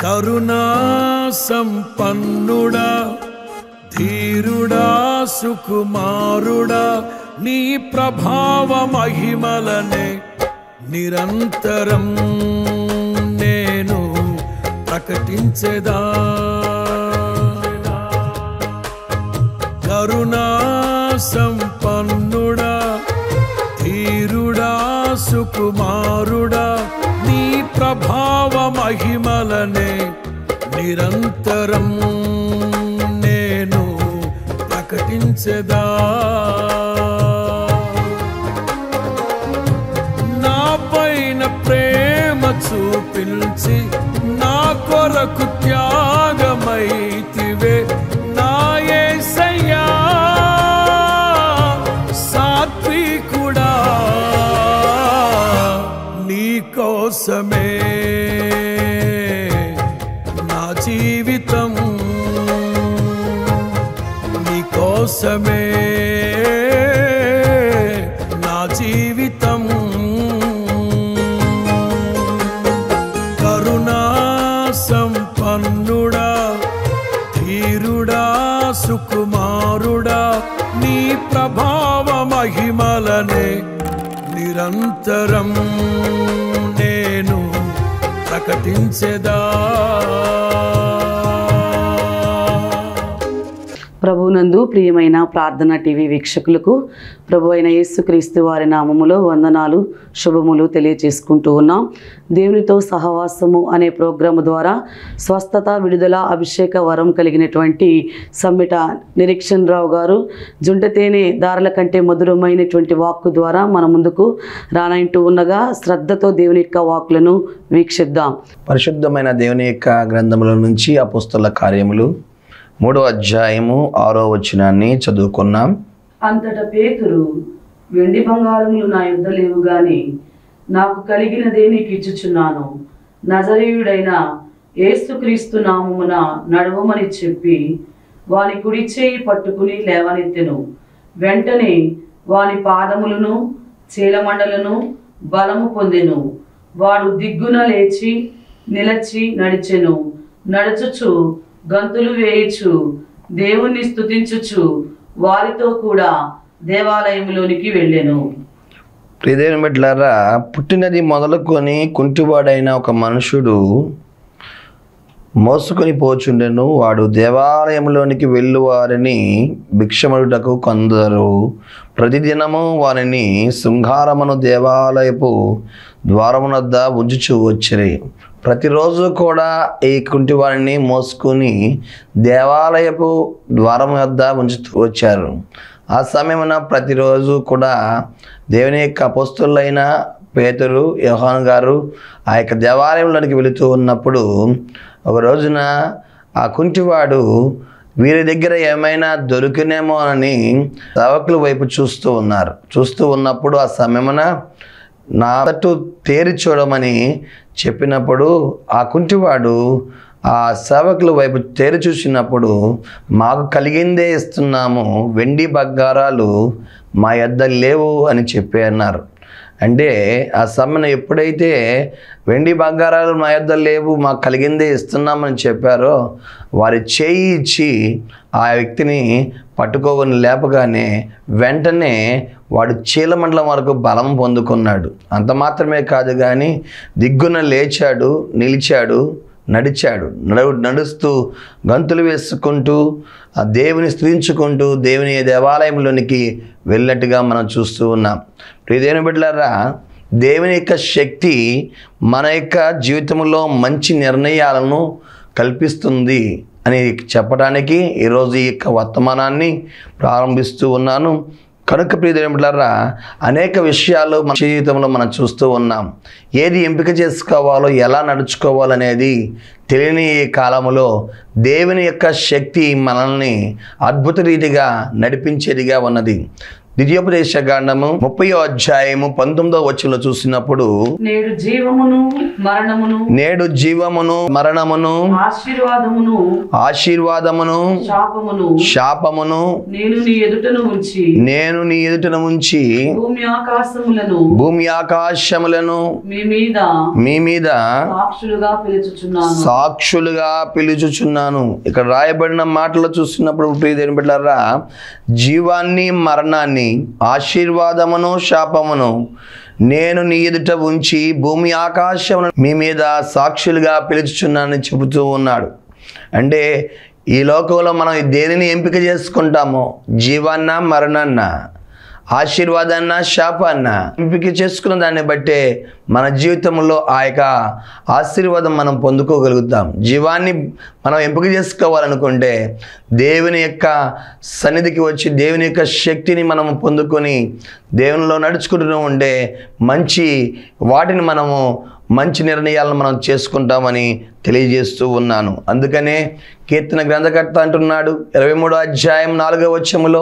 కరుణా సంపన్నుడా ధీరుడా సుకుమారుడా నీ ప్రభావ మహిమలనే నిరంతరం నేను ప్రకటించెదా కరుణా సంపన్నుడా ధీరుడా సుకుమారుడా నీ ప్రభావ మహిమలనే నిరంతరం నేను ప్రకటించెదా నా పైన ప్రేమ చూపించి నా కొరకు త్యాగమైతివే నా యేసయ్యా సాత్వికుడా నీ కోసమే నా జీవితం నీ కోసమే నా జీవితం కరుణా సంపన్నుడా ధీరుడా సుకుమారుడా నీ ప్రభావ మహిమలనే నిరంతరం నేను ప్రకటించెదా ప్రభునందు ప్రియమైన ప్రార్థన టీవీ వీక్షకులకు ప్రభు అయిన యేసుక్రీస్తు వారి నామములో వందనాలు శుభములు తెలియజేసుకుంటూ ఉన్నాం దేవునితో సహవాసము అనే ప్రోగ్రాము ద్వారా స్వస్థత విడుదల అభిషేక వరం కలిగినటువంటి సమ్మిట నిరీక్షణ్ రావు గారు జుంటతేనె దారుల కంటే మధురమైనటువంటి వాక్కు ద్వారా మన ముందుకు రానంటూ ఉండగా శ్రద్ధతో దేవుని యొక్క వాక్కులను వీక్షిద్దాం పరిశుద్ధమైన దేవుని యొక్క గ్రంథముల నుంచి అపుస్తల కార్యములు మూడో అధ్యాయము ఆరో వచనాన్ని చదువుకున్నాం అంతట పేతురు వెండి బంగారములు నా యుద్ధ లేవు గాని నాకు కలిగినదే నీకు ఇచ్చుచున్నాను నజరేయుడైన యేసుక్రీస్తు నామమున నడవమని చెప్పి వాని కుడి చేయి పట్టుకుని లేవనెత్తెను వెంటనే వాని పాదములను చీలమండలను బలము పొందెను వాడు దిగ్గున లేచి నిలచి నడిచెను నడుచుచు గంతులు వేయుచు దేవుణ్ణి స్తుతించుచు వారితో కూడా దేవాలయంలోనికి వెళ్ళెను ప్రియదేవుని బిడ్డలారా పుట్టినది మొదలుకొని కుంటివాడైన ఒక మనుషుడు మోసుకొని పోచుండెను వాడు దేవాలయంలోనికి వెళ్ళువారిని భిక్షమడుటకు కొందరు ప్రతిదినము వారిని శృంగారమును దేవాలయపు ద్వారమునద్ద ఉంచుచూ వచ్చిరి ప్రతిరోజు కూడా ఈ కుంటివారిని మోసుకొని దేవాలయపు ద్వారం వద్ద ఉంచుతూ వచ్చారు ఆ సమయమున ప్రతిరోజు కూడా దేవుని యొక్క అపోస్తులైన పేతురు యోహాన్ గారు ఆ యొక్క దేవాలయంలోనికి వెళుతూ ఉన్నప్పుడు ఒక రోజున ఆ కుంటివాడు వీరి దగ్గర ఏమైనా దొరికినేమో అని సేవకుల వైపు చూస్తూ ఉన్నారు చూస్తూ ఉన్నప్పుడు ఆ సమయమున నా తట్టు తేరి చూడమని చెప్పినప్పుడు ఆ కుంటివాడు ఆ సేవకుల వైపు తేరి చూసినప్పుడు మాకు కలిగిందే ఇస్తున్నాము వెండి బంగారాలు మా యొద్ద లేవు అని చెప్పి అన్నారు అంటే ఆ సమయం ఎప్పుడైతే వెండి బంగారాలు మా యొద్ద లేవు మాకు కలిగిందే ఇస్తున్నామని చెప్పారో వారి చేయి ఇచ్చి ఆ వ్యక్తిని పట్టుకోని లేపగానే వెంటనే వాడు చీలమండలం వరకు బలం పొందుకున్నాడు అంత మాత్రమే కాదు కానీ దిగ్గున లేచాడు నిలిచాడు నడిచాడు నడు నడుస్తూ గంతులు వేసుకుంటూ ఆ దేవుని స్థుతించుకుంటూ దేవుని దేవాలయంలోనికి వెళ్ళినట్టుగా మనం చూస్తూ ఉన్నాం ప్రియదేవుని బిడ్డలారా దేవుని యొక్క శక్తి మన యొక్క జీవితంలో మంచి నిర్ణయాలను కల్పిస్తుంది అని చెప్పడానికి ఈరోజు ఈ యొక్క వర్తమానాన్ని ప్రారంభిస్తూ ఉన్నాను కనుక ప్రియదేవులారా అనేక విషయాలు మన జీవితంలో మనం చూస్తూ ఉన్నాం ఏది ఎంపిక చేసుకోవాలో ఎలా నడుచుకోవాలనేది తెలియని ఈ కాలంలో దేవుని యొక్క శక్తి మనల్ని అద్భుత రీతిగా నడిపించేదిగా ఉన్నది ద్వితీయోపదేశ కాండము ముప్పై అధ్యాయము పంతొమ్మిదో వచ్చంలో చూసినప్పుడు నేడు జీవమును మరణమును నేడు జీవమును మరణమును ఆశీర్వాదమును ఆశీర్వాదమును శాపమును శాపమును నేను నీ ఎదుటను ఉంచి నేను నీ ఎదుటన ఉంచి భూమి ఆకాశములను భూమి ఆకాశములను మీ మీద మీ మీద సాక్షులుగా పిలుచుచున్నాను సాక్షులుగా పిలుచుచున్నాను ఇక్కడ రాయబడిన మాటలు చూస్తున్నప్పుడు ప్రియదేని బిడ్డారా జీవాన్ని మరణాన్ని ఆశీర్వాదమును శాపమును నేను నీ ఎదుట ఉంచి భూమి ఆకాశమును మీ మీద సాక్షులుగా పిలుచుచున్నానని చెబుతూ ఉన్నాడు అంటే ఈ లోకంలో మనం దేనిని ఎంపిక చేసుకుంటామో జీవాన్న మరణాన్న ఆశీర్వాదాన్న శాపాన్న ఎంపిక చేసుకున్న దాన్ని బట్టే మన జీవితంలో ఆ యొక్క ఆశీర్వాదం మనం పొందుకోగలుగుతాం జీవాన్ని మనం ఎంపిక చేసుకోవాలనుకుంటే దేవుని యొక్క సన్నిధికి వచ్చి దేవుని యొక్క శక్తిని మనం పొందుకొని దేవునిలో నడుచుకుంటూ ఉంటే మంచి వాటిని మనము మంచి నిర్ణయాలను మనం చేసుకుంటామని తెలియజేస్తూ ఉన్నాను అందుకనే కీర్తన గ్రంథకర్త అంటున్నాడు ఇరవై మూడో అధ్యాయం నాలుగో వచ్చములో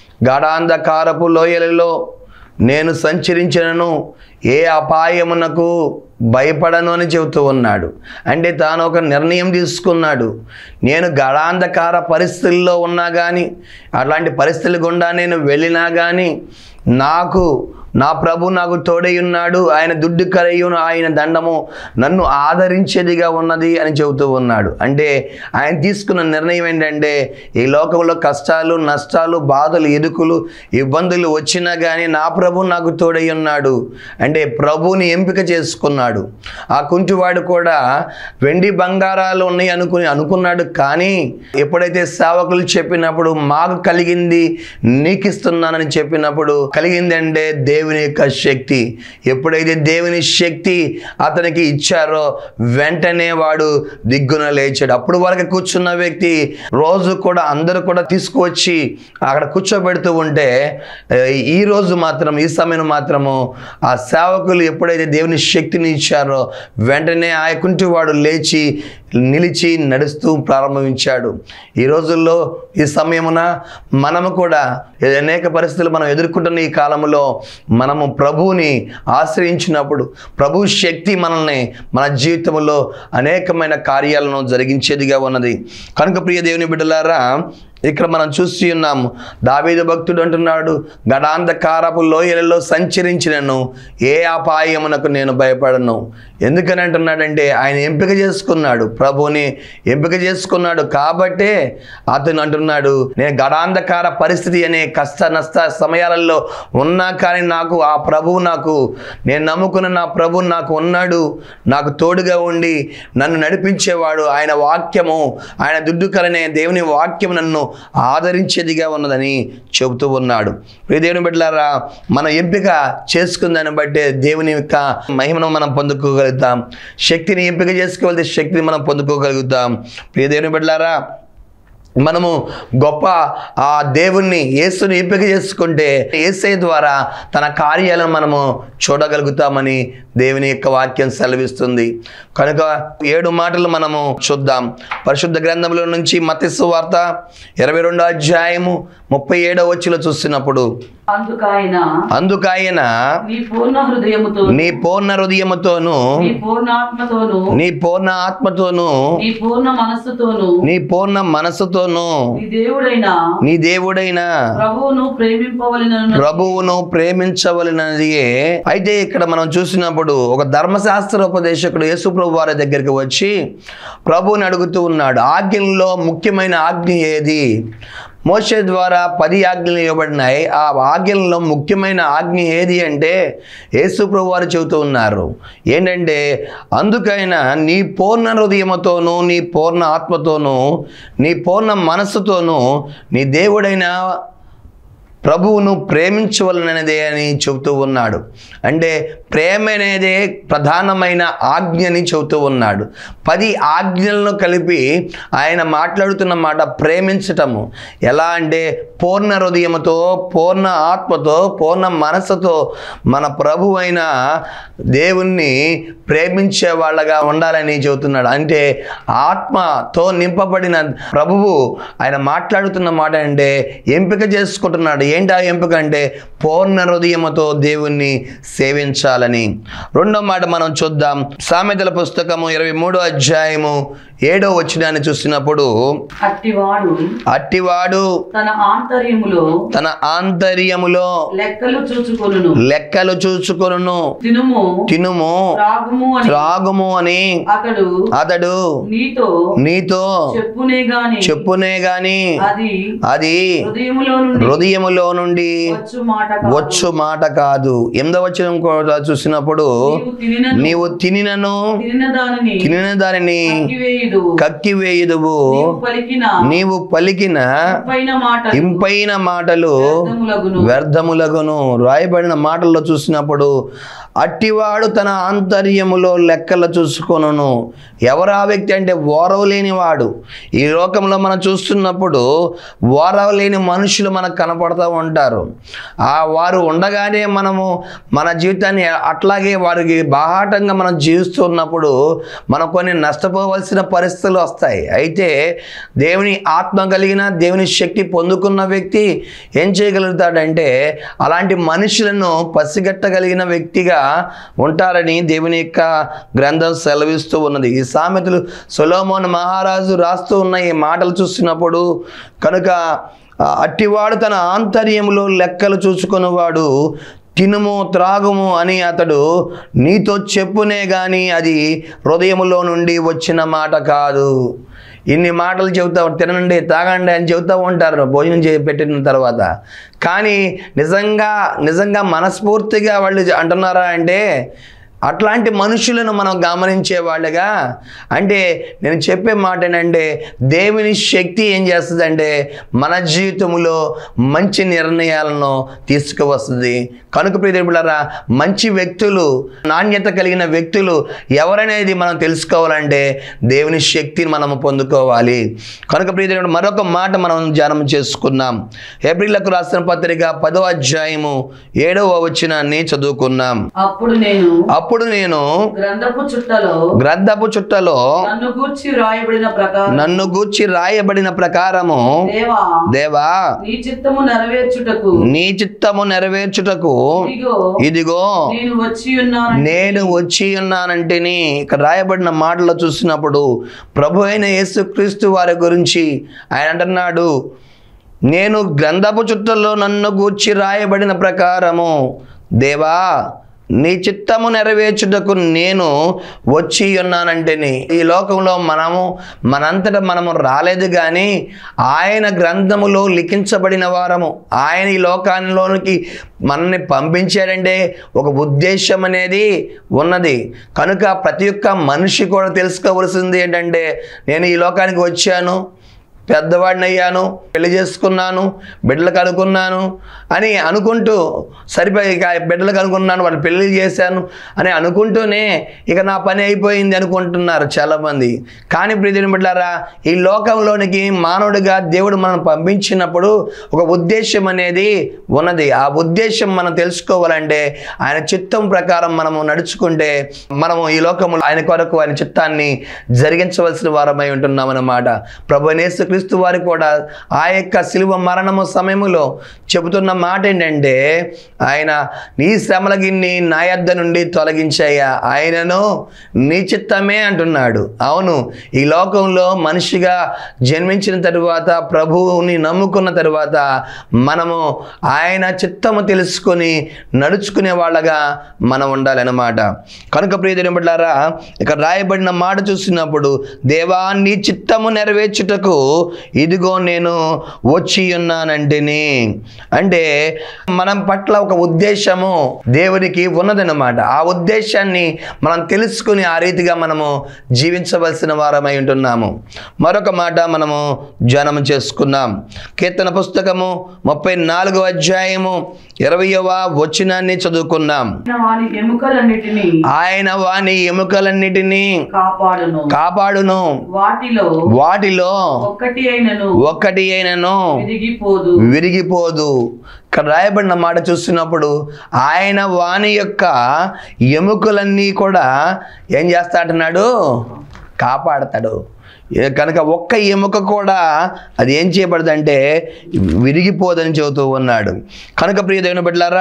గాఢాంధకారపు లోయలలో నేను సంచరించినను ఏ అపాయమునకు భయపడను అని చెబుతూ ఉన్నాడు అంటే తాను ఒక నిర్ణయం తీసుకున్నాడు నేను గడాంధకార పరిస్థితుల్లో ఉన్నా కానీ అట్లాంటి పరిస్థితుల గుండా నేను వెళ్ళినా కానీ నాకు నా ప్రభు నాకు తోడై ఉన్నాడు ఆయన దుడ్డు కరయును ఆయన దండము నన్ను ఆదరించేదిగా ఉన్నది అని చెబుతూ ఉన్నాడు అంటే ఆయన తీసుకున్న నిర్ణయం ఏంటంటే ఈ లోకంలో కష్టాలు నష్టాలు బాధలు ఎదుకులు ఇబ్బందులు వచ్చినా కానీ నా ప్రభు నాకు తోడై ఉన్నాడు అంటే ప్రభుని ఎంపిక చేసుకున్నాడు ఆ కుంటివాడు కూడా వెండి బంగారాలు ఉన్నాయి అనుకుని అనుకున్నాడు కానీ ఎప్పుడైతే సేవకులు చెప్పినప్పుడు మాకు కలిగింది నీకు ఇస్తున్నానని చెప్పినప్పుడు కలిగిందంటే దేవుని యొక్క శక్తి ఎప్పుడైతే దేవుని శక్తి అతనికి ఇచ్చారో వెంటనే వాడు దిగ్గున లేచాడు అప్పుడు వరకు కూర్చున్న వ్యక్తి రోజు కూడా అందరూ కూడా తీసుకువచ్చి అక్కడ కూర్చోబెడుతూ ఉంటే ఏ, ఈ రోజు మాత్రం ఈ సమయం మాత్రము ఆ సేవకులు ఎప్పుడైతే దేవుని శక్తిని ఇచ్చారో వెంటనే ఆ కుంటి వాడు లేచి నిలిచి నడుస్తూ ప్రారంభించాడు ఈ రోజుల్లో ఈ సమయమున మనము కూడా అనేక పరిస్థితులు మనం ఎదుర్కొంటున్న ఈ కాలంలో మనము ప్రభువుని ఆశ్రయించినప్పుడు ప్రభు శక్తి మనల్ని మన జీవితంలో అనేకమైన కార్యాలను జరిగించేదిగా ఉన్నది కనుక ప్రియ దేవుని బిడ్డలారా ఇక్కడ మనం చూసి ఉన్నాము దావీదు భక్తుడు అంటున్నాడు గడాంధకారపు లోయలలో సంచరించినను ఏ అపాయమునకు నేను భయపడను ఎందుకని అంటున్నాడంటే ఆయన ఎంపిక చేసుకున్నాడు ప్రభుని ఎంపిక చేసుకున్నాడు కాబట్టే అతను అంటున్నాడు నేను గడాంధకార పరిస్థితి అనే కష్ట నష్ట సమయాలలో ఉన్నా కానీ నాకు ఆ ప్రభువు నాకు నేను నమ్ముకున్న నా ప్రభు నాకు ఉన్నాడు నాకు తోడుగా ఉండి నన్ను నడిపించేవాడు ఆయన వాక్యము ఆయన దుడ్డుకలనే దేవుని వాక్యం నన్ను ఆదరించేదిగా ఉన్నదని చెబుతూ ఉన్నాడు ప్రియ దేవుని బిడ్డలారా మన ఎంపిక చేసుకున్న దాన్ని బట్టే దేవుని యొక్క మహిమను మనం పొందుకోగలుగుతాం శక్తిని ఎంపిక చేసుకోగలిగితే శక్తిని మనం పొందుకోగలుగుతాం ప్రియ దేవుని బిడ్డలారా మనము గొప్ప ఆ దేవుణ్ణి యేసుని ఎంపిక చేసుకుంటే యేసే ద్వారా తన కార్యాలను మనము చూడగలుగుతామని దేవుని యొక్క వాక్యం సెలవిస్తుంది కనుక ఏడు మాటలు మనము చూద్దాం పరిశుద్ధ గ్రంథంలో నుంచి మతిస్సు వార్త ఇరవై రెండో అధ్యాయము ముప్పై ఏడో వచ్చిలో చూస్తున్నప్పుడు అందుకాయన అందుకాయన నీ పూర్ణ హృదయముతో నీ పూర్ణ హృదయముతోను నీ పూర్ణ ఆత్మతోను నీ పూర్ణ ఆత్మతోను నీ పూర్ణ మనస్సుతోను నీ పూర్ణ మనసుతోను నీ దేవుడైన నీ దేవుడైన ప్రభువును ప్రేమింపవలెనను ప్రభువును ప్రేమించవలనదియే అయితే ఇక్కడ మనం చూసినప్పుడు ఒక ధర్మశాస్త్ర ఉపదేశకుడు యేసుప్రభు వారి దగ్గరికి వచ్చి ప్రభువుని అడుగుతూ ఉన్నాడు ఆజ్ఞల్లో ముఖ్యమైన ఆజ్ఞ ఏది మోషే ద్వారా పది ఆజ్ఞలు ఇవ్వబడినాయి ఆ ఆజ్ఞలలో ముఖ్యమైన ఆజ్ఞ ఏది అంటే యేసుప్రభు వారు చెబుతూ ఉన్నారు ఏంటంటే అందుకైనా నీ పూర్ణ హృదయముతోనూ నీ పూర్ణ ఆత్మతోనూ నీ పూర్ణ మనస్సుతోనూ నీ దేవుడైన ప్రభువును ప్రేమించవలనదే అని చెబుతూ ఉన్నాడు అంటే ప్రేమ అనేది ప్రధానమైన ఆజ్ఞని చెబుతూ ఉన్నాడు పది ఆజ్ఞలను కలిపి ఆయన మాట్లాడుతున్న మాట ప్రేమించటము ఎలా అంటే పూర్ణ హృదయముతో పూర్ణ ఆత్మతో పూర్ణ మనసుతో మన ప్రభు అయిన దేవుణ్ణి ప్రేమించే వాళ్ళగా ఉండాలని చెబుతున్నాడు అంటే ఆత్మతో నింపబడిన ప్రభువు ఆయన మాట్లాడుతున్న మాట అంటే ఎంపిక చేసుకుంటున్నాడు ఏంటి ఆ ఎంపిక అంటే పూర్ణ హృదయముతో దేవుణ్ణి సేవించాలని రెండో మాట మనం చూద్దాం సామెతల పుస్తకము ఇరవై మూడో అధ్యాయము ఏడో వచ్చినాన్ని చూసినప్పుడు అట్టివాడు అట్టివాడు తన ఆంతర్యములో తన ఆంతర్యములో లెక్కలు చూచుకొనును లెక్కలు చూచుకొనును తినుము తినుము త్రాగుము అని త్రాగుము అని అతడు అతడు నీతో నీతో చెప్పునే గాని చెప్పునే గాని అది అది హృదయములో నుండి హృదయములో నుండి వచ్చు మాట కాదు. వచ్చు మాట కాదు ఎనిమిదవ వచనం కూడా చూసినప్పుడు నీవు తినిన నీవు తినినను తినిన దానిని తినిన దానిని కక్కివేయుదు కక్కివేయుదువు నీవు పలికిన నీవు పలికిన పైన మాట ఇంపైన మాటలు వ్యర్థములగును. వ్యర్థములగును రాయబడిన మాటల్లో చూసినప్పుడు అట్టివాడు తన ఆంతర్యములో లెక్కలు చూసుకొనును ఎవరు ఆ వ్యక్తి అంటే ఓరవలేని వాడు ఈ లోకంలో మనం చూస్తున్నప్పుడు ఓరవలేని మనుషులు మనకు కనపడుతూ ఉంటారు ఆ వారు ఉండగానే మనము మన జీవితాన్ని అట్లాగే వారికి బాహాటంగా మనం జీవిస్తున్నప్పుడు మనం కొన్ని నష్టపోవలసిన పరిస్థితులు వస్తాయి అయితే దేవుని ఆత్మ కలిగిన దేవుని శక్తి పొందుకున్న వ్యక్తి ఏం చేయగలుగుతాడంటే అలాంటి మనుషులను పసిగట్టగలిగిన వ్యక్తిగా ఉంటారని దేవుని యొక్క గ్రంథం సెలవిస్తూ ఉన్నది ఈ సామెతలు సొలోమోన్ మహారాజు రాస్తూ ఉన్న ఈ మాటలు చూసినప్పుడు కనుక ఆ, అట్టివాడు తన ఆంతర్యములో లెక్కలు చూసుకునేవాడు తినుము త్రాగుము అని అతడు నీతో చెప్పునే కానీ అది హృదయములో నుండి వచ్చిన మాట కాదు ఇన్ని మాటలు చెబుతా తినండి తాగండి అని చెబుతూ ఉంటారు భోజనం చే పెట్టిన తర్వాత కానీ నిజంగా నిజంగా మనస్ఫూర్తిగా వాళ్ళు అంటున్నారా అంటే అట్లాంటి మనుషులను మనం గమనించే వాళ్ళగా అంటే నేను చెప్పే మాట ఏంటంటే దేవుని శక్తి ఏం చేస్తుందంటే మన జీవితంలో మంచి నిర్ణయాలను తీసుకువస్తుంది కనుక ప్రియదేవులారా మంచి వ్యక్తులు నాణ్యత కలిగిన వ్యక్తులు ఎవరనేది మనం తెలుసుకోవాలంటే దేవుని శక్తిని మనం పొందుకోవాలి కనుక ప్రియదేవుడు మరొక మాట మనం ధ్యానం చేసుకున్నాం ఏప్రిల్లకు రాసిన పత్రిక పదో అధ్యాయము ఏడవ వచనాన్ని చదువుకున్నాం అప్పుడు నేను అప్పుడు నేను గ్రంథపు చుట్టలో గ్రంథపు చుట్టలో నన్ను గూర్చి రాయబడిన ప్రకారం నన్ను గూర్చి రాయబడిన ప్రకారము దేవా దేవా నీ చిత్తము నెరవేర్చుటకు నీ చిత్తము నెరవేర్చుటకు ఇదిగో ఇదిగో నేను వచ్చి ఉన్నాను నేను వచ్చి ఉన్నానంటేని ఇక్కడ రాయబడిన మాటలు చూసినప్పుడు ప్రభు అయిన యేసుక్రీస్తు వారి గురించి ఆయన అంటున్నాడు నేను గ్రంథపు చుట్టలో నన్ను గూర్చి రాయబడిన ప్రకారము దేవా నీ చిత్తము నెరవేర్చుటకు నేను వచ్చి ఉన్నానంటేని ఈ లోకంలో మనము మనంతట మనము రాలేదు కానీ ఆయన గ్రంథములో లిఖించబడిన వారము ఆయన ఈ లోకాల్లోనికి మనల్ని పంపించాడంటే ఒక ఉద్దేశం అనేది ఉన్నది కనుక ప్రతి ఒక్క మనిషి కూడా తెలుసుకోవలసింది ఏంటంటే నేను ఈ లోకానికి వచ్చాను పెద్దవాడిని అయ్యాను పెళ్లి చేసుకున్నాను బిడ్డలకు అనుకున్నాను అని అనుకుంటూ సరిపోయి ఇక బిడ్డలకు అనుకున్నాను వాళ్ళు పెళ్లి చేశాను అని అనుకుంటూనే ఇక నా పని అయిపోయింది అనుకుంటున్నారు చాలామంది కానీ ప్రియని బిడ్డారా ఈ లోకంలోనికి మానవుడిగా దేవుడు మనం పంపించినప్పుడు ఒక ఉద్దేశం అనేది ఉన్నది ఆ ఉద్దేశం మనం తెలుసుకోవాలంటే ఆయన చిత్తం ప్రకారం మనము నడుచుకుంటే మనము ఈ లోకంలో ఆయన కొరకు ఆయన చిత్తాన్ని జరిగించవలసిన వారమై ఉంటున్నామన్నమాట ప్రభు యేసుక్రీస్తు వారు కూడా ఆ యొక్క శిలువ మరణము సమయములో చెబుతున్న మాట ఏంటంటే ఆయన నీ శ్రమల గిన్ని నా యొద్ద నుండి తొలగించాయా ఆయనను నీ చిత్తమే అంటున్నాడు అవును ఈ లోకంలో మనిషిగా జన్మించిన తరువాత ప్రభువుని నమ్ముకున్న తరువాత మనము ఆయన చిత్తము తెలుసుకొని నడుచుకునే వాళ్ళగా మనం ఉండాలన్నమాట కనుక ప్రియదేవుని బిడ్డలారా ఇక్కడ రాయబడిన మాట చూసినప్పుడు దేవా నీ చిత్తము నెరవేర్చుటకు ఇదిగో నేను వచ్చి ఉన్నానంటేని అంటే మనం పట్ల ఒక ఉద్దేశము దేవునికి ఉన్నదన్నమాట ఆ ఉద్దేశాన్ని మనం తెలుసుకుని ఆ రీతిగా మనము జీవించవలసిన వారమై ఉంటున్నాము మరొక మాట మనము ధ్యానం చేసుకున్నాం కీర్తన పుస్తకము ముప్పై నాలుగో అధ్యాయము ఇరవయవ వచనాన్ని చదువుకున్నాం వాని ఎముకలన్నిటినీ ఆయన వాని ఎముకలన్నిటినీ కాపాడును కాపాడును వాటిలో వాటిలో ఒక్కటి అయినను ఒక్కటి అయినను విరిగిపోదు విరిగిపోదు ఇక్కడ రాయబడిన మాట చూస్తున్నప్పుడు ఆయన వాని యొక్క ఎముకలన్నీ కూడా ఏం చేస్తాడంటున్నాడు కాపాడతాడు ఏ- కనుక ఒక్క ఎముక కూడా అది ఏం చేయబడదంటే విరిగిపోదని చెబుతూ ఉన్నాడు కనుక ప్రియ దేవుని బిడ్డలారా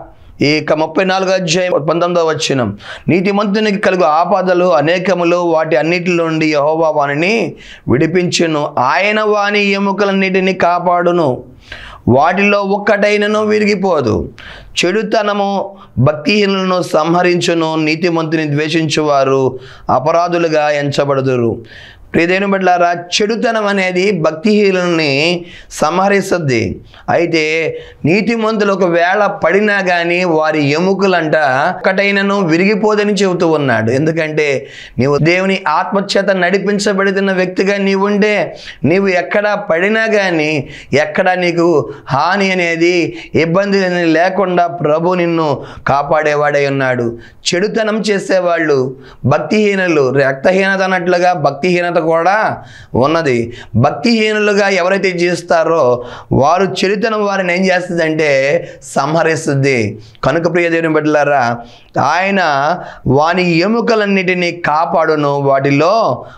ఈ యొక్క ముప్పై నాలుగో అధ్యాయం పంతొమ్మిదో వచ్చిన నీతిమంతునికి కలుగు ఆపదలు అనేకములు వాటి అన్నిటి నుండి యహోవా వానిని విడిపించును ఆయన వాని ఎముకలన్నిటిని కాపాడును వాటిలో ఒక్కటైనను విరిగిపోదు చెడుతనము భక్తిహీనులను సంహరించును నీతిమంతుని ద్వేషించువారు అపరాధులుగా ఎంచబడుదురు ప్రియదేని బిడ్డలారా చెడుతనం అనేది భక్తిహీనుల్ని సంహరిస్తుంది అయితే నీతిమంతులు ఒకవేళ పడినా కానీ వారి ఎముకలంట ఒకటైనను విరిగిపోదని చెబుతూ ఉన్నాడు ఎందుకంటే నీవు దేవుని ఆత్మచేత నడిపించబడుతున్న వ్యక్తిగా నీవుండే నీవు ఎక్కడ పడినా కానీ ఎక్కడ నీకు హాని అనేది ఇబ్బంది అనేది లేకుండా ప్రభు నిన్ను కాపాడేవాడై ఉన్నాడు చెడుతనం చేసేవాళ్ళు భక్తిహీనులు రక్తహీనత అన్నట్లుగా భక్తిహీనత కూడా ఉన్నది భక్తిహీనులుగా ఎవరైతే చేస్తారో వారు చెడుతనం వారిని ఏం చేస్తుందంటే సంహరిస్తుంది కనుక ప్రియ దేవుని బిడ్డలారా ఆయన వాని ఎముకలన్నిటినీ కాపాడును వాటిలో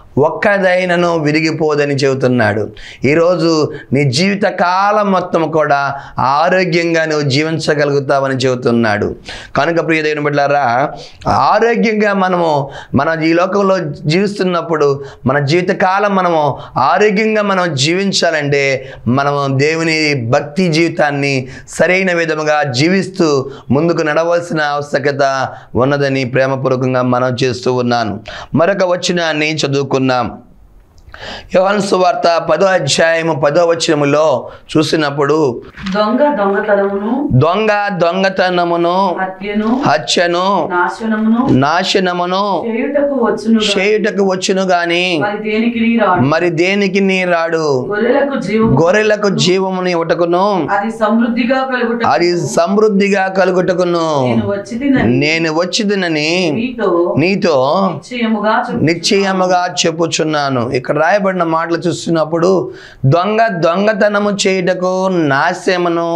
ఒక్కదైనను విరిగిపోదని చెబుతున్నాడు ఈరోజు నీ జీవిత కాలం మొత్తం కూడా ఆరోగ్యంగా నువ్వు జీవించగలుగుతావని చెబుతున్నాడు కనుక ప్రియ దేవుని బిడ్డారా ఆరోగ్యంగా మనము మన ఈ లోకంలో జీవిస్తున్నప్పుడు మన జీవిత కాలం మనము ఆరోగ్యంగా మనం జీవించాలంటే మనము దేవుని భక్తి జీవితాన్ని సరైన విధముగా జీవిస్తూ ముందుకు నడవలసిన ఆవశ్యకత ఉన్నదని ప్రేమపూర్వకంగా మనం చేస్తూ ఉన్నాను మరొక వచనాన్ని చదువుకున్నాం యోహాను సువార్త పదో అధ్యాయము పదో వచనములో చూసినప్పుడు దొంగ దొంగతనమును దొంగ దొంగతనమును హత్యను హత్యను నాశనమును నాశనమును చేయుటకు వచ్చును చేయుటకు వచ్చును గాని మరి దేనికి నీ రాడు మరి దేనికి నీ రాడు గొర్రెలకు జీవము గొర్రెలకు జీవముని ఇవ్వటకును అది సమృద్ధిగా కలుగుట అది సమృద్ధిగా కలుగుటకును నేను వచ్చి తినని నేను వచ్చిదినని నీతో నీతో నిశ్చయముగా చెప్పు. నిశ్చయముగా చెప్పుచున్నాను ఇక్కడ రాయబడిన మాటలు చూస్తున్నప్పుడు దొంగ దొంగతనము చేయుటకు నాశమును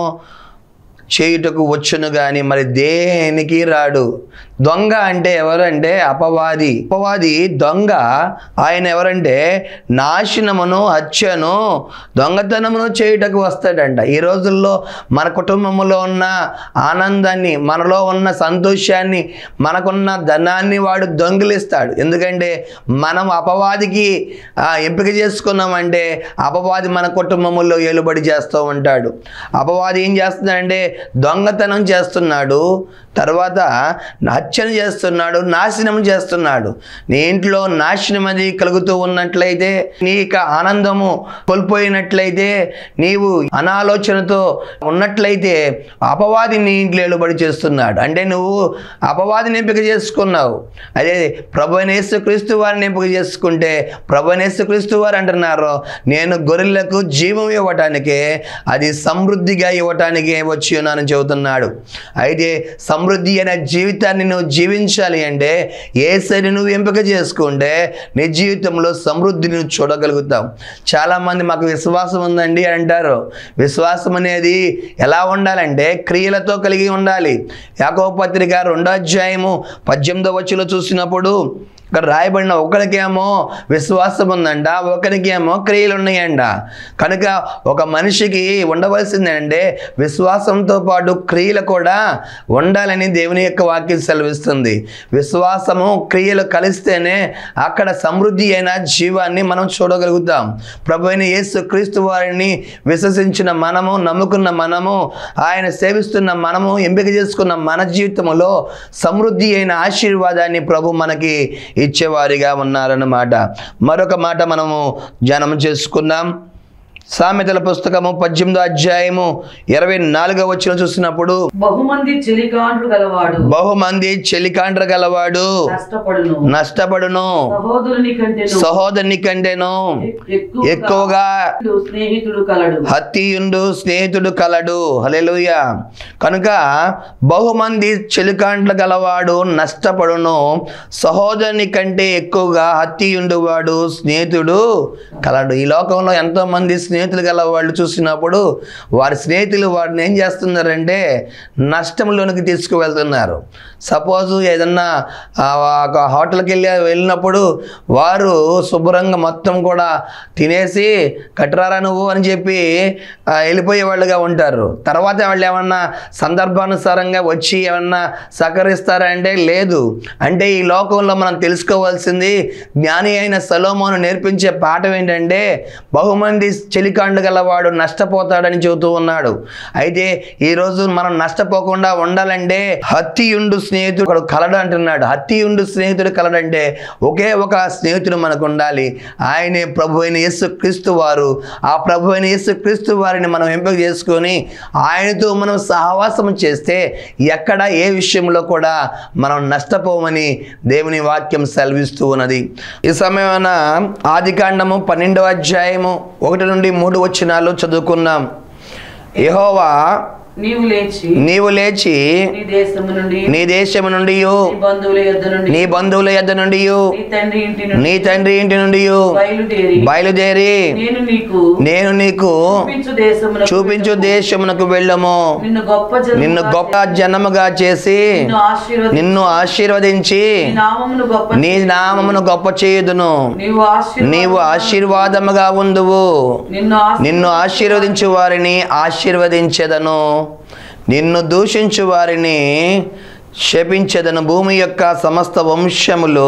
చేయుటకు వచ్చును కానీ మరి దేనికి రాడు దొంగ అంటే ఎవరంటే అపవాది అపవాది దొంగ ఆయన ఎవరంటే నాశనమును హత్యను దొంగతనమును చేయుటకు వస్తాడంట ఈ రోజుల్లో మన కుటుంబంలో ఉన్న ఆనందాన్ని మనలో ఉన్న సంతోషాన్ని మనకున్న ధనాన్ని వాడు దొంగిలిస్తాడు ఎందుకంటే మనం అపవాదికి ఆ, ఎంపిక చేసుకున్నామంటే అపవాది మన కుటుంబంలో ఏలుబడి చేస్తూ ఉంటాడు అపవాది ఏం చేస్తున్నాడంటే దొంగతనం చేస్తున్నాడు తర్వాత హత్యను చేస్తున్నాడు నాశనం చేస్తున్నాడు నీ ఇంట్లో నాశనం అది కలుగుతూ ఉన్నట్లయితే నీ యొక్క ఆనందము కోల్పోయినట్లయితే నీవు అనాలోచనతో ఉన్నట్లయితే అపవాది నీ ఇంట్లో ఏలుబడి చేస్తున్నాడు అంటే నువ్వు అపవాదిని ఎంపిక చేసుకున్నావు అదే ప్రభు క్రీస్తు వారిని ఎంపిక చేసుకుంటే ప్రభు క్రీస్తు వారు అంటున్నారు నేను గొర్రెలకు జీవం ఇవ్వటానికే అది సమృద్ధిగా ఇవ్వటానికే వచ్చి ఉన్నానని చెబుతున్నాడు అయితే సమృద్ధి అనే జీవితాన్ని నువ్వు జీవించాలి అంటే ఏ సరి నువ్వు ఎంపిక చేసుకుంటే నీ జీవితంలో సమృద్ధిని నువ్వు చూడగలుగుతావు చాలామంది మాకు విశ్వాసం ఉందండి అని అంటారు విశ్వాసం అనేది ఎలా ఉండాలంటే క్రియలతో కలిగి ఉండాలి యాకో పత్రిక రెండో అధ్యాయము పద్దెనిమిదో వచ్చిలో చూసినప్పుడు ఇక్కడ రాయబడిన ఒకరికేమో విశ్వాసం ఉందంట ఒకరికేమో క్రియలు ఉన్నాయంట కనుక ఒక మనిషికి ఉండవలసిందంటే విశ్వాసంతో పాటు క్రియలు కూడా ఉండాలని దేవుని యొక్క వాక్యం సెలవిస్తుంది విశ్వాసము క్రియలు కలిస్తేనే అక్కడ సమృద్ధి అయిన జీవాన్ని మనం చూడగలుగుతాం ప్రభు అయిన యేసు క్రీస్తు వారిని విశ్వసించిన మనము నమ్ముకున్న మనము ఆయన సేవిస్తున్న మనము ఎంపిక చేసుకున్న మన జీవితంలో సమృద్ధి అయిన ఆశీర్వాదాన్ని ప్రభు మనకి ఇచ్చేవారిగా ఉన్నారన్నమాట మరొక మాట మనము ధ్యానం చేసుకుందాం సామెతల పుస్తకము పద్దెనిమిదో అధ్యాయము ఇరవై నాలుగో వచ్చిన చూసినప్పుడు బహుమంది చెలికాండ్రు గలవాడు బహుమంది చెలికాండ్ర గలవాడు కష్టపడును నష్టపడును సహోదరుని కంటే సహోదరుని కంటేను ఎక్కువ ఎక్కువగా స్నేహితుడు కలడు హత్తియుండు స్నేహితుడు కలడు హల్లెలూయ కనుక బహుమంది చెలికాండ్ల గలవాడు నష్టపడును సహోదరుని కంటే ఎక్కువగా హత్తియుండు వాడు స్నేహితుడు కలడు ఈ లోకంలో ఎంతో మంది స్నేహితులు గల వాళ్ళు చూసినప్పుడు వారి స్నేహితులు వారిని ఏం చేస్తున్నారంటే నష్టంలోనికి తీసుకువెళ్తున్నారు సపోజ్ ఏదన్నా ఆ, ఒక హోటల్కి వెళ్ళి వెళ్ళినప్పుడు వారు శుభ్రంగా మొత్తం కూడా తినేసి కట్టరారా నువ్వు అని చెప్పి ఆ, వెళ్ళిపోయే వాళ్ళుగా ఉంటారు తర్వాత వాళ్ళు ఏమన్నా సందర్భానుసారంగా వచ్చి ఏమన్నా సహకరిస్తారా అంటే లేదు అంటే ఈ లోకంలో మనం తెలుసుకోవాల్సింది జ్ఞాని అయిన సలోమోను నేర్పించే పాఠం ఏంటంటే బహుమంది చెలికాండు గలవాడు నష్టపోతాడని చెబుతూ ఉన్నాడు అయితే ఈరోజు మనం నష్టపోకుండా ఉండాలంటే హత్తియుండు స్నేహితుడు కలడు అంటున్నాడు హత్తియుండు స్నేహితుడు కలడంటే ఒకే ఒక స్నేహితుడు మనకు ఉండాలి ఆయనే ప్రభు అయిన యేసు క్రీస్తు వారు ఆ ప్రభు అయిన యేసు క్రీస్తు వారిని మనం ఎంపిక చేసుకొని ఆయనతో మనం సహవాసం చేస్తే ఎక్కడ ఏ విషయంలో కూడా మనం నష్టపోమని దేవుని వాక్యం సెలవిస్తూ ఉన్నది ఈ సమయమున ఆది కాండము పన్నెండవ అధ్యాయము ఒకటి నుండి మూడు వచ్చినాలు చదువుకున్నాం యెహోవా నీవు లేచి నీవు లేచి నీ దేశము నుండి నీ దేశము నుండి నీ బంధువుల యొద్ద నుండి నీ బంధువుల యొద్ద నుండి నీ తండ్రి ఇంటి నుండి నీ తండ్రి ఇంటి నుండి బయలుదేరి బయలుదేరి నేను నీకు నేను నీకు చూపించు దేశమునకు చూపించు దేశమునకు వెళ్ళము నిన్ను గొప్ప జనముగా నిన్ను గొప్ప జనముగా చేసి నిన్ను ఆశీర్వది నిన్ను ఆశీర్వదించి నీ నామమును గొప్ప నీ నామమును గొప్ప చేయుదును నీవు ఆశీర్వాద నీవు ఆశీర్వాదముగా ఉందువు నిన్ను ఆశీర్వ- నిన్ను ఆశీర్వదించు వారిని ఆశీర్వదించెదను నిన్ను దూషించు వారిని శపించెదను భూమి యొక్క సమస్త వంశములు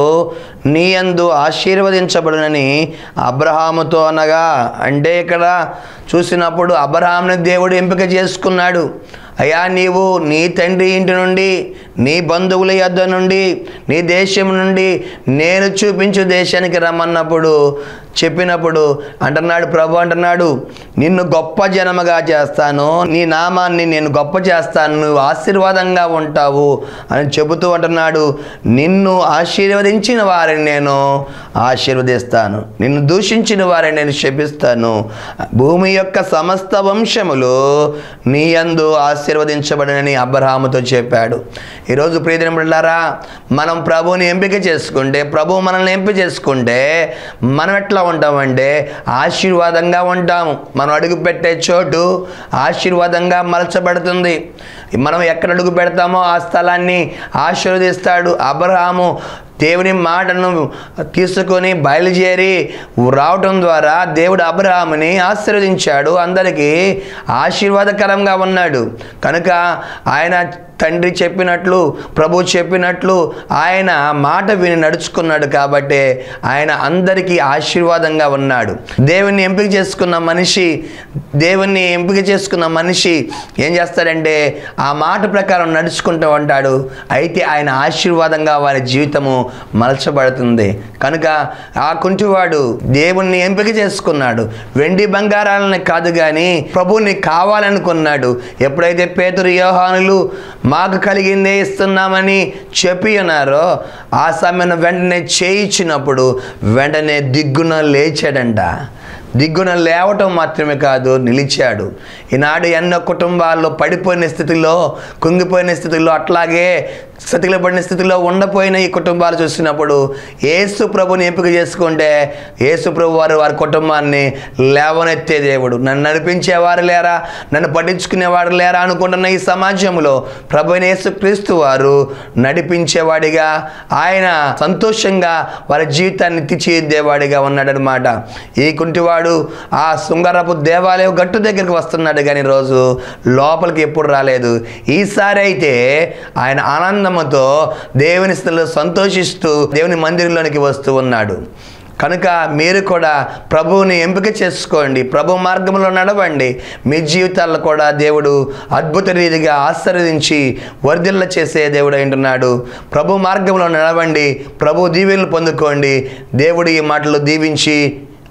నీయందు ఆశీర్వదించబడునని అబ్రహాముతో అనగా అంటే ఇక్కడ చూసినప్పుడు అబ్రహాంని దేవుడు ఎంపిక చేసుకున్నాడు అయ్యా నీవు నీ తండ్రి ఇంటి నుండి నీ బంధువుల యొద్ద నుండి నీ దేశం నుండి నేను చూపించు దేశానికి రమ్మన్నప్పుడు చెప్పినప్పుడు అంటున్నాడు ప్రభు అంటున్నాడు నిన్ను గొప్ప జనముగా చేస్తాను నీ నామాన్ని నేను గొప్ప చేస్తాను నువ్వు ఆశీర్వాదంగా ఉంటావు అని చెబుతూ అంటున్నాడు నిన్ను ఆశీర్వదించిన వారిని నేను ఆశీర్వదిస్తాను నిన్ను దూషించిన వారిని నేను శపిస్తాను భూమి యొక్క సమస్త వంశములు నీ యందు ఆశీర్వదించబడనని అబ్రహాముతో చెప్పాడు ఈరోజు ప్రియదిన బిడ్డలారా మనం ప్రభువుని ఎంపిక చేసుకుంటే ప్రభువు మనల్ని ఎంపిక చేసుకుంటే మనం ఎట్లా ఉంటామంటే ఆశీర్వాదంగా ఉంటాము మనం అడుగు పెట్టే చోటు ఆశీర్వాదంగా మలచబడుతుంది మనం ఎక్కడ అడుగు పెడతామో ఆ స్థలాన్ని ఆశీర్వదిస్తాడు అబ్రహాము దేవుని మాటను తీసుకొని బయలుదేరి రావటం ద్వారా దేవుడు అబ్రహాముని ఆశీర్వదించాడు అందరికీ ఆశీర్వాదకరంగా ఉన్నాడు కనుక ఆయన తండ్రి చెప్పినట్లు ప్రభు చెప్పినట్లు ఆయన మాట విని నడుచుకున్నాడు కాబట్టి ఆయన అందరికీ ఆశీర్వాదంగా ఉన్నాడు దేవుణ్ణి ఎంపిక చేసుకున్న మనిషి దేవుణ్ణి ఎంపిక చేసుకున్న మనిషి ఏం చేస్తాడంటే ఆ మాట ప్రకారం నడుచుకుంటూ ఉంటాడు అయితే ఆయన ఆశీర్వాదంగా వారి జీవితము మలచబడుతుంది కనుక ఆ కుంటివాడు దేవుణ్ణి ఎంపిక చేసుకున్నాడు వెండి బంగారాలని కాదు కానీ ప్రభువుని కావాలనుకున్నాడు ఎప్పుడైతే పేతురు యోహానులు మాకు కలిగిందే ఇస్తున్నామని చెప్పి ఉన్నారో ఆ సమయం వెంటనే చేయించినప్పుడు వెంటనే దిగ్గున లేచాడంట దిగ్గున లేవటం మాత్రమే కాదు నిలిచాడు ఈనాడు ఎన్నో కుటుంబాల్లో పడిపోయిన స్థితిలో కుంగిపోయిన స్థితిలో అట్లాగే స్థితిలో పడిన స్థితిలో ఉండపోయిన ఈ కుటుంబాలు చూసినప్పుడు యేసు ప్రభుని ఎంపిక చేసుకుంటే యేసు ప్రభు వారు వారి కుటుంబాన్ని లేవనెత్తే దేవుడు నన్ను నడిపించేవారు లేరా నన్ను పట్టించుకునేవారు లేరా అనుకుంటున్న ఈ సమాజంలో ప్రభు యేసు క్రీస్తు వారు నడిపించేవాడిగా ఆయన సంతోషంగా వారి జీవితాన్ని తీర్చిదిద్దేవాడిగా ఉన్నాడనమాట ఈ కుంటివాడు ఆ శృంగారపు దేవాలయం గట్టు దగ్గరికి వస్తున్నాడు కానీ రోజు లోపలికి ఎప్పుడు రాలేదు ఈసారి అయితే ఆయన ఆనందముతో దేవుని స్థితిలో సంతోషిస్తూ దేవుని మందిరంలోనికి వస్తూ ఉన్నాడు కనుక మీరు కూడా ప్రభువుని ఎంపిక చేసుకోండి ప్రభు మార్గంలో నడవండి మీ జీవితాల్లో కూడా దేవుడు అద్భుత రీతిగా ఆశీర్వదించి వర్ధిల్ల చేసే దేవుడు అంటున్నాడు ప్రభు మార్గంలో నడవండి ప్రభు దీవెనలు పొందుకోండి దేవుడు ఈ మాటలు దీవించి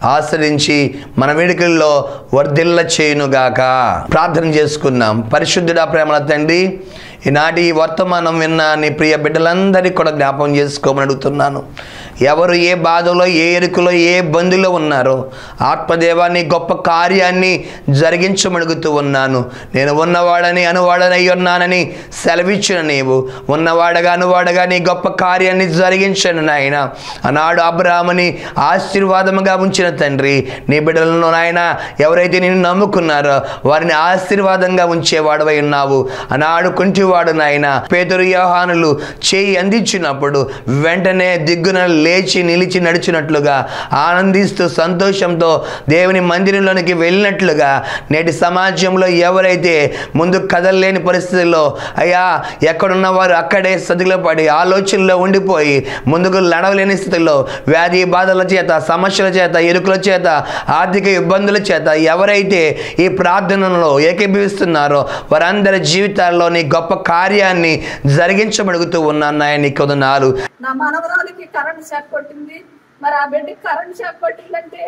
ఆశ్రయించి మన వేడుకల్లో వర్ధిల్ల చేయునుగాక ప్రార్థన చేసుకుందాం పరిశుద్ధుడా ప్రేమల తండ్రి ఈనాటి ఈ వర్తమానం విన్న నీ ప్రియ బిడ్డలందరికీ కూడా జ్ఞాపం చేసుకోమని అడుగుతున్నాను ఎవరు ఏ బాధలో ఏ ఎరుకలో ఏ ఇబ్బందులో ఉన్నారో ఆత్మదేవాన్ని గొప్ప కార్యాన్ని జరిగించమడుగుతూ ఉన్నాను నేను ఉన్నవాడని అనువాడనై ఉన్నానని సెలవిచ్చిన నీవు ఉన్నవాడగా అనువాడగా నీ గొప్ప కార్యాన్ని జరిగించను నాయన ఆనాడు అబ్రాహ్మని ఆశీర్వాదముగా ఉంచిన తండ్రి నీ బిడ్డలను నాయన ఎవరైతే నిన్ను నమ్ముకున్నారో వారిని ఆశీర్వాదంగా ఉంచేవాడవై ఉన్నావు ఆనాడు కుంటివాడు నాయన పేదరు యోహానులు చేయి అందించినప్పుడు వెంటనే దిగ్గున లేచి నిలిచి నడిచినట్లుగా ఆనందిస్తూ సంతోషంతో దేవుని మందిరంలోనికి వెళ్ళినట్లుగా నేటి సమాజంలో ఎవరైతే ముందు కదలలేని పరిస్థితుల్లో అయ్యా ఎక్కడున్న వారు అక్కడే సతిలో పడి ఆలోచనలో ఉండిపోయి ముందుకు నడవలేని స్థితిలో వ్యాధి బాధల చేత సమస్యల చేత ఇరుకుల చేత ఆర్థిక ఇబ్బందుల చేత ఎవరైతే ఈ ప్రార్థనలో ఏకీభవిస్తున్నారో వారందరి జీవితాల్లో నీ గొప్ప కార్యాన్ని జరిగించబడుగుతూ ఉన్నాను నాయన నీకు వందనాలు నా మనవరాలికి కరెంట్ షాక్ కొట్టింది మరి ఆ బిడ్డకి కరెంట్ షాక్ కొట్టిందంటే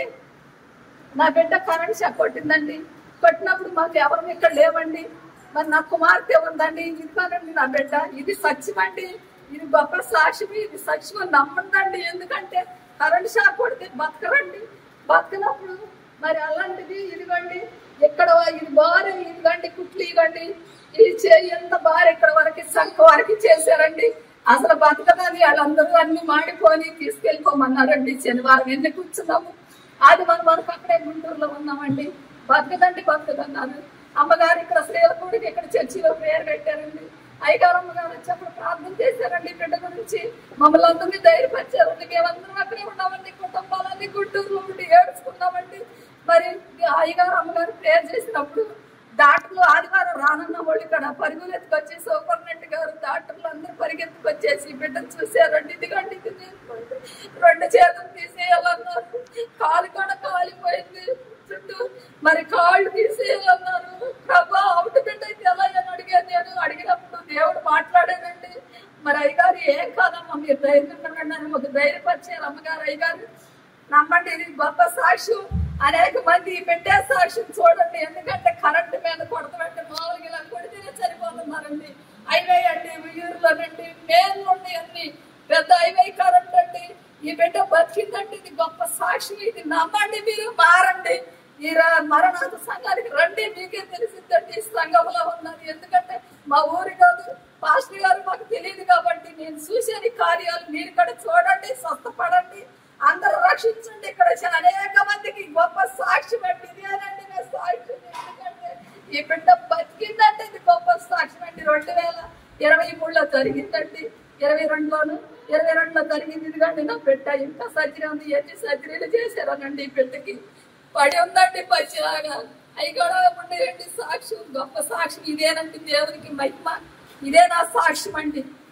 నా బిడ్డ కరెంట్ షాక్ కొట్టిందండి కొట్టినప్పుడు మాకు ఎవరు ఇక్కడ లేవండి మరి నా కుమార్తె ఉందండి ఇదిగోనండి నా బిడ్డ ఇది సత్యమండి ఇది గొప్ప సాక్ష్యం ఇది సత్యం నమ్మండి ఎందుకంటే కరెంట్ షాక్ కొడితే బతకరండి బతకనప్పుడు మరి అలాంటిది ఇదిగోండి ఎక్కడ ఇది బారు ఇదిగండి కుట్లు ఇవ్వండి ఇది చేయి ఎంత బారు ఇక్కడ వరకు సంఖ వరకు చేశారండి అసలు బతకదని వాళ్ళందరూ అన్ని మాడిపోని తీసుకెళ్ళిపోమన్నారండి శనివారం ఎన్ని కూర్చున్నాము అది మనం వరకు అక్కడే గుంటూరులో ఉన్నామండి బతకదండి బతకదన్నారు అమ్మగారు ఇక్కడ శ్రీలకూడికి ఇక్కడ చర్చిలో ప్రేయర్ పెట్టారండి అయ్యగారు అమ్మగారు వచ్చి అక్కడ ప్రార్థన చేశారండి బిడ్డ గురించి మమ్మల్ని అందరినీ ధైర్యపరిచారండి మేమందరం అక్కడే ఉన్నామండి కుటుంబాలన్నీ గుంటూరులో ఉండి ఏడ్చుకున్నామండి మరి అయ్యగారు అమ్మగారు ప్రేయర్ చేసినప్పుడు డాక్టర్లు ఆదివారం రానున్న వాళ్ళు ఇక్కడ పరుగులు ఎత్తుకొచ్చి సూపర్నెంట్ గారు డాక్టర్లు అందరూ పరిగెత్తుకొచ్చేసి బిడ్డను చూసారండి ఇదిగండి ఇది తీసుకోండి రెండు చేతులు తీసేయాలన్నారు కాలు కూడా కాలిపోయింది చుట్టూ మరి కాళ్ళు తీసేయాలన్నారు ప్రభా అవుట్ బిడ్డ అయితే ఎలా అని అడిగాను నేను అడిగినప్పుడు దేవుడు మాట్లాడానండి మరి అయ్యగారు ఏం కాదమ్మా మీరు ధైర్యంగా ఉండండి అని మాకు ధైర్యపరిచారు అమ్మగారు అయ్యగారు నమ్మండి ఇది గొప్ప సాక్ష్యం అనేక మంది పెట్టే సాక్ష్యం చూడండి ఎందుకంటే కరెంట్ మీద కొడతామంటే మామూలుగా ఇలా కొడితేనే సరిపోతున్నారండి హైవే అండి ఉయ్యూరులోనండి మెయిన్ నుండి అన్ని పెద్ద హైవే కరెంట్ అండి ఈ బిడ్డ బతికిందండి ఇది గొప్ప సాక్షి ఇది నమ్మండి మీరు మారండి ఈ ర- మరణాత సంఘానికి రండి మీకే తెలిసిందండి ఈ సంఘంలో ఉన్నది ఎందుకంటే మా ఊరి కాదు పాస్టర్ గారు మాకు తెలియదు కాబట్టి నేను చూసేది కార్యాలు మీరు కూడా చూడండి స్వస్థపడండి అందరూ రక్షించండి ఇక్కడ వచ్చి అనేక మందికి గొప్ప సాక్షి పెట్టి ఇదేనండి నా సాక్షి ఎందుకంటే ఈ బిడ్డ బతికిందంటే ఇది గొప్ప సాక్షి అండి రెండు వేల ఇరవై మూడులో జరిగిందండి ఇరవై రెండులోను ఇరవై రెండులో జరిగింది ఇదిగండి నా బిడ్డ ఇంకా సర్జరీ ఉంది ఎన్ని సర్జరీలు చేశారనండి ఈ బిడ్డకి పడి ఉందండి పచ్చిలాగా అవి కూడా ఉండేయండి సాక్ష్యం గొప్ప సాక్ష్యం ఇదేనండి దేవునికి మహిమ ఇదే నా సాక్ష్యం అండి